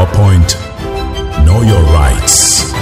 Law Point. Know your rights.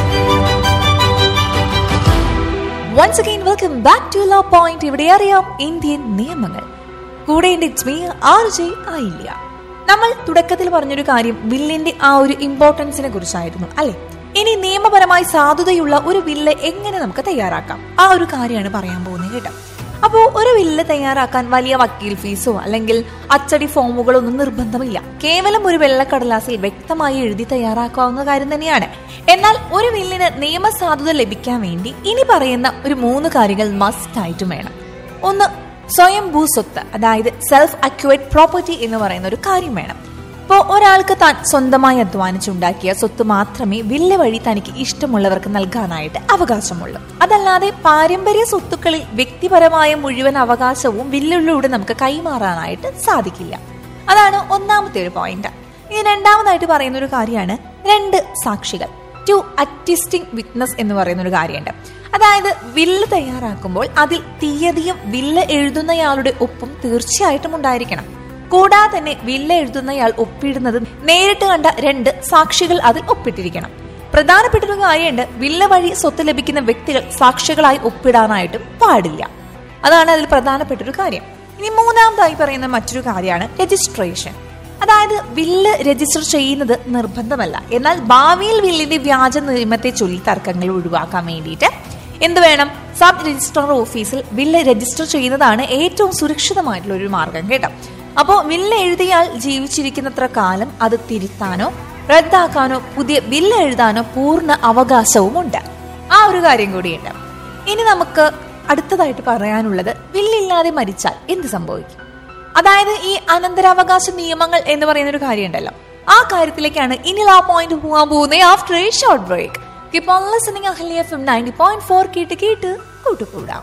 Once again welcome back to law point ഇവിടെ അറിയാം Indian നിയമങ്ങൾ കൂടെ it's me R J ആയില്ല നമ്മൾ തുടക്കത്തിൽ പറഞ്ഞൊരു കാര്യം ബില്ലിന്റെ ആ ഒരു ഇമ്പോർട്ടൻസിനെ കുറിച്ചായിരുന്നു അല്ലെ ഇനി നിയമപരമായി സാധുതയുള്ള ഒരു ബില്ല് എങ്ങനെ നമുക്ക് തയ്യാറാക്കാം ആ ഒരു കാര്യമാണ് പറയാൻ പോകുന്നത് കേട്ടോ അപ്പോൾ ഒരു ബില്ല് തയ്യാറാക്കാൻ വലിയ വക്കീൽ ഫീസോ അല്ലെങ്കിൽ അച്ചടി ഫോമുകളോ ഒന്നും നിർബന്ധമില്ല കേവലം ഒരു വെള്ളക്കടലാസിൽ വ്യക്തമായി എഴുതി തയ്യാറാക്കാവുന്ന കാര്യം തന്നെയാണ് എന്നാൽ ഒരു ബില്ലിന് നിയമസാധുത ലഭിക്കാൻ വേണ്ടി ഇനി പറയുന്ന ഒരു മൂന്ന് കാര്യങ്ങൾ മസ്റ്റ് ആയിട്ടും വേണം ഒന്ന് സ്വയംഭൂ സ്വത്ത് അതായത് സെൽഫ് അക്യുവേറ്റ് പ്രോപ്പർട്ടി എന്ന് പറയുന്ന ഒരു കാര്യം വേണം ഇപ്പോൾ ഒരാൾക്ക് താൻ സ്വന്തമായി അധ്വാനിച്ചുണ്ടാക്കിയ സ്വത്ത് മാത്രമേ വില്ല് വഴി തനിക്ക് ഇഷ്ടമുള്ളവർക്ക് നൽകാനായിട്ട് അവകാശമുള്ളൂ അതല്ലാതെ പാരമ്പര്യ സ്വത്തുക്കളിൽ വ്യക്തിപരമായ മുഴുവൻ അവകാശവും വില്ലിലൂടെ നമുക്ക് കൈമാറാനായിട്ട് സാധിക്കില്ല അതാണ് ഒന്നാമത്തെ ഒരു പോയിന്റ് ഇനി രണ്ടാമതായിട്ട് പറയുന്ന ഒരു കാര്യമാണ് രണ്ട് സാക്ഷികൾ ടു അറ്റിസ്റ്റിംഗ് വിറ്റ്നസ് എന്ന് പറയുന്ന ഒരു കാര്യമുണ്ട് അതായത് വില്ല് തയ്യാറാക്കുമ്പോൾ അതിൽ തീയതിയും വില്ല് എഴുതുന്നയാളുടെ ഒപ്പും തീർച്ചയായിട്ടും ഉണ്ടായിരിക്കണം കൂടാതെ തന്നെ വില്ല് എഴുതുന്നയാൾ ഒപ്പിടുന്നത് നേരിട്ട് കണ്ട രണ്ട് സാക്ഷികൾ അതിൽ ഒപ്പിട്ടിരിക്കണം പ്രധാനപ്പെട്ട ഒരു കാര്യമുണ്ട് വില്ല് വഴി സ്വത്ത് ലഭിക്കുന്ന വ്യക്തികൾ സാക്ഷികളായി ഒപ്പിടാനായിട്ടും പാടില്ല അതാണ് അതിൽ പ്രധാനപ്പെട്ട ഒരു കാര്യം ഇനി മൂന്നാമതായി പറയുന്ന മറ്റൊരു കാര്യമാണ് രജിസ്ട്രേഷൻ അതായത് വില്ല് രജിസ്റ്റർ ചെയ്യുന്നത് നിർബന്ധമല്ല എന്നാൽ ഭാവിയിൽ വില്ലിന്റെ വ്യാജ നിയമത്തെ ചൊല്ലി തർക്കങ്ങൾ ഒഴിവാക്കാൻ വേണ്ടിയിട്ട് എന്ത് വേണം സബ് രജിസ്ട്രാർ ഓഫീസിൽ വില്ല് രജിസ്റ്റർ ചെയ്യുന്നതാണ് ഏറ്റവും സുരക്ഷിതമായിട്ടുള്ള ഒരു മാർഗം കേട്ടോ അപ്പോൾ വില്ല് എഴുതിയാൽ ജീവിച്ചിരിക്കുന്നത്ര കാലം അത് തിരുത്താനോ റദ്ദാക്കാനോ പുതിയ ബില്ല് എഴുതാനോ പൂർണ്ണ അവകാശവുമുണ്ട് ആ ഒരു കാര്യം കൂടിയുണ്ട് ഇനി നമുക്ക് അടുത്തതായിട്ട് പറയാനുള്ളത് ബില്ലില്ലാതെ മരിച്ചാൽ എന്ത് സംഭവിക്കും അതായത് ഈ അനന്തരാവകാശ നിയമങ്ങൾ എന്ന് പറയുന്ന ഒരു കാര്യമുണ്ടല്ലോ ആ കാര്യത്തിലേക്കാണ് ഇനി ആ പോയിന്റ് പോകാൻ പോകുന്നത് after a short break keep on listening Ahalya F M ninety point four കേട്ട് കേട്ട് കൂട്ടുകൂടാം